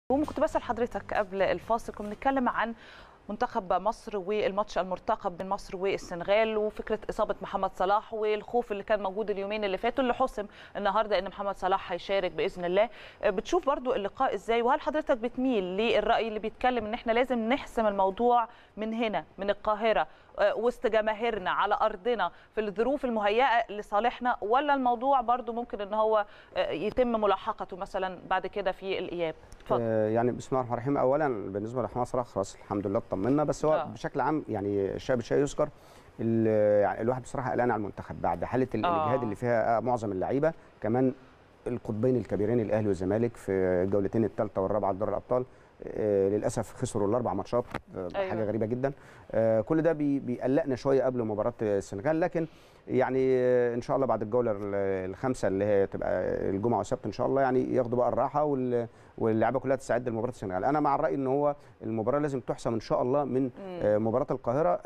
وكنت بسأل حضرتك قبل الفاصل كنا بنتكلم عن منتخب مصر والماتش المرتقب بين مصر والسنغال وفكره اصابه محمد صلاح والخوف اللي كان موجود اليومين اللي فاتوا اللي حسم النهارده ان محمد صلاح هيشارك باذن الله بتشوف برضو اللقاء ازاي وهل حضرتك بتميل للراي اللي بيتكلم ان احنا لازم نحسم الموضوع من هنا من القاهره وسط جماهيرنا على ارضنا في الظروف المهيئه لصالحنا ولا الموضوع برضو ممكن ان هو يتم ملاحقته مثلا بعد كده في الاياب اتفضل يعني بسم الله الرحمن الرحيم اولا بالنسبه لمحمد صلاح خلاص الحمد لله اطمنا بس هو آه. بشكل عام يعني الشيء بالشيء يذكر يعني الواحد بصراحه قلقان على المنتخب بعد حاله الاجهاد اللي فيها معظم اللعيبه كمان القطبين الكبيرين الاهلي والزمالك في الجولتين الثالثه والرابعه لدوري الابطال آه للاسف خسروا الاربع ماتشات آه أيوة. حاجه غريبه جدا آه كل ده بي بيقلقنا شويه قبل مباراه السنغال لكن يعني ان شاء الله بعد الجوله الخامسه اللي هي تبقى الجمعه والسبت ان شاء الله يعني ياخدوا بقى الراحه واللعيبه كلها تستعد لمباراه السنغال انا مع الراي ان هو المباراه لازم تحسم ان شاء الله من مباراه القاهره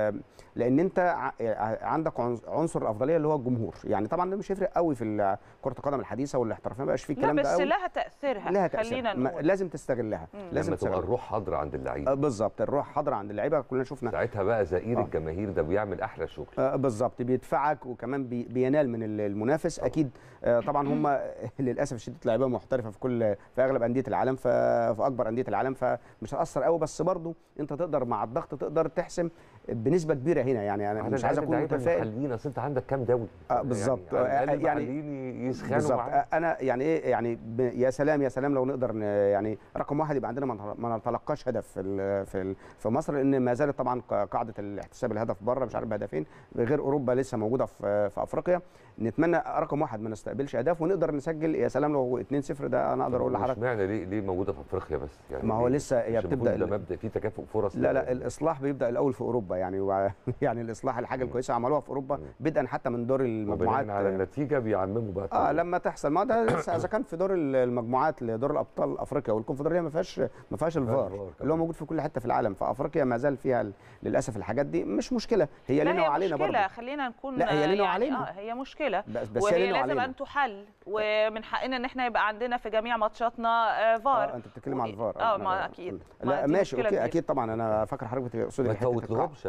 لان انت عندك عنصر الافضليه اللي هو الجمهور يعني طبعا ده مش هيفرق قوي في كره القدم الحديثه والاحترافيه ما بقاش في الكلام ده لا بس لها تاثيرها لها تأثير. خلينا نقول لازم تستغلها مم. لازم تبقى الروح حاضره عند اللعيبه بالظبط الروح حاضره عند اللعيبه كلنا شفنا ساعتها بقى زئير آه. الجماهير ده بيعمل احلى شغل آه بالظبط بيدفعك وكمان بي بينال من المنافس طبعا. اكيد آه طبعا هم للاسف الشديد لعيبه محترفه في كل في اغلب انديه العالم في اكبر انديه العالم فمش هتاثر قوي بس برضو انت تقدر مع الضغط تقدر تحسم بنسبه كبيره هنا يعني انا مش عايز اكون متفائل محليين اصل انت عندك كام دوري آه بالظبط يعني, يعني يسخنوا بالظبط انا يعني ايه يعني يا سلام يا سلام لو نقدر يعني رقم واحد يبقى عندنا ما نتلقاش هدف في في في مصر لان ما زالت طبعا قاعده الاحتساب الهدف بره مش عارف بهدفين غير اوروبا لسه موجوده في في افريقيا نتمنى رقم واحد ما نستقبلش اهداف ونقدر نسجل يا سلام لو 2-0 ده انا اقدر اقول لحضرتك اشمعنى ليه ليه موجوده في افريقيا بس يعني ما هو لسه هي بتبدا ده مبدا في تكافؤ فرص لا لا الاصلاح بيبدا الاول في اوروبا يعني و... يعني الاصلاح الحاجه الكويسه عملوها في اوروبا بدءا حتى من دور المجموعات على النتيجه بيعمموا بقى اه لما تحصل ما ده اذا كان في دور المجموعات لدور الابطال افريقيا والكونفدراليه ما فيهاش ما فيهاش الفار اللي هو موجود في كل حته في العالم فافريقيا ما زال فيها للاسف الحاجات دي مش مشكله هي لنا وعلينا برضه لا خلينا نكون لا هي لنا يعني وعلينا آه هي مشكله بس, بس وهي لازم ان تحل ومن حقنا ان احنا يبقى عندنا في جميع ماتشاتنا فار اه انت بتتكلم عن الفار اه ما اكيد لا ماشي اوكي كبير. اكيد طبعا انا فاكر حضرتك بتقصدي ما تفوتلهمش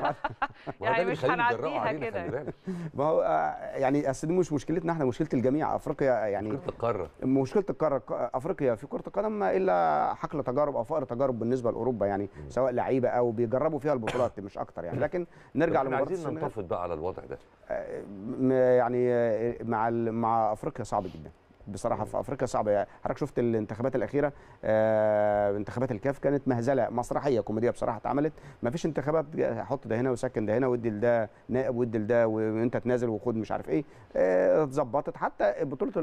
يعني مش هنعديها كده ما هو يعني اصل دي مش مشكلتنا احنا مشكله الجميع افريقيا يعني مشكله القاره مشكله القاره افريقيا في كره القدم ما الا حقل تجارب او فقر تجارب بالنسبه لاوروبا يعني م. سواء لعيبه او بيجربوا فيها البطولات مش اكتر يعني لكن نرجع لمباراه عايزين ننتفض بقى على الوضع ده يعني مع مع افريقيا صعب جدا بصراحه في افريقيا صعبه يعني حضرتك شفت الانتخابات الاخيره آه انتخابات الكاف كانت مهزله مسرحيه كوميديه بصراحه اتعملت ما فيش انتخابات حط ده هنا وسكن ده هنا وادي لده نائب وادي لده وانت تنازل وخد مش عارف ايه اتظبطت آه حتى بطوله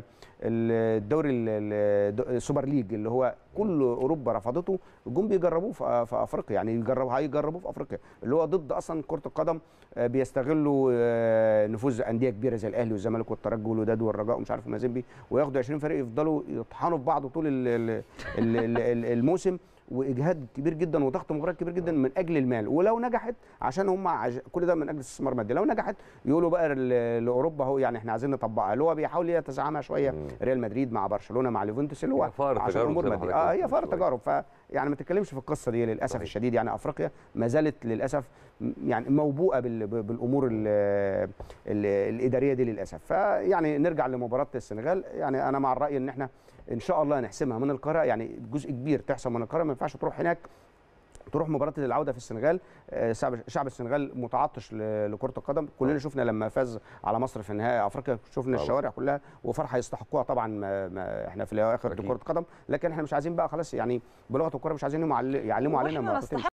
الدوري السوبر ليج اللي هو كل اوروبا رفضته جم بيجربوه في افريقيا يعني يجربوا هيجربوه في افريقيا اللي هو ضد اصلا كره القدم بيستغلوا نفوذ انديه كبيره زي الاهلي والزمالك والترجي والوداد والرجاء ومش عارف مازيمبي وياخدوا 20 فريق يفضلوا يطحنوا في بعض طول الموسم واجهاد كبير جدا وضغط مباريات كبير جدا من اجل المال ولو نجحت عشان هم عج... كل ده من اجل استثمار مادي لو نجحت يقولوا بقى لاوروبا اهو يعني احنا عايزين نطبقها اللي هو بيحاول يتزعمها شويه ريال مدريد مع برشلونه مع ليفونتوس اللي هو عشان امور ماديه اه هي فار تجارب ف يعني ما تتكلمش في القصه دي للاسف صحيح. الشديد يعني افريقيا ما زالت للاسف يعني موبوءه بالامور ال ال الاداريه دي للاسف فيعني نرجع لمباراه السنغال يعني انا مع الراي ان احنا ان شاء الله نحسمها من القاهره يعني جزء كبير تحسم من القاهره ما ينفعش تروح هناك تروح مباراه العوده في السنغال شعب السنغال متعطش لكره القدم كلنا شفنا لما فاز على مصر في نهائي افريقيا شفنا طبعا. الشوارع كلها وفرحه يستحقوها طبعا ما ما احنا في الاخر كره قدم لكن احنا مش عايزين بقى خلاص يعني بلغه الكوره مش عايزين يعلموا علينا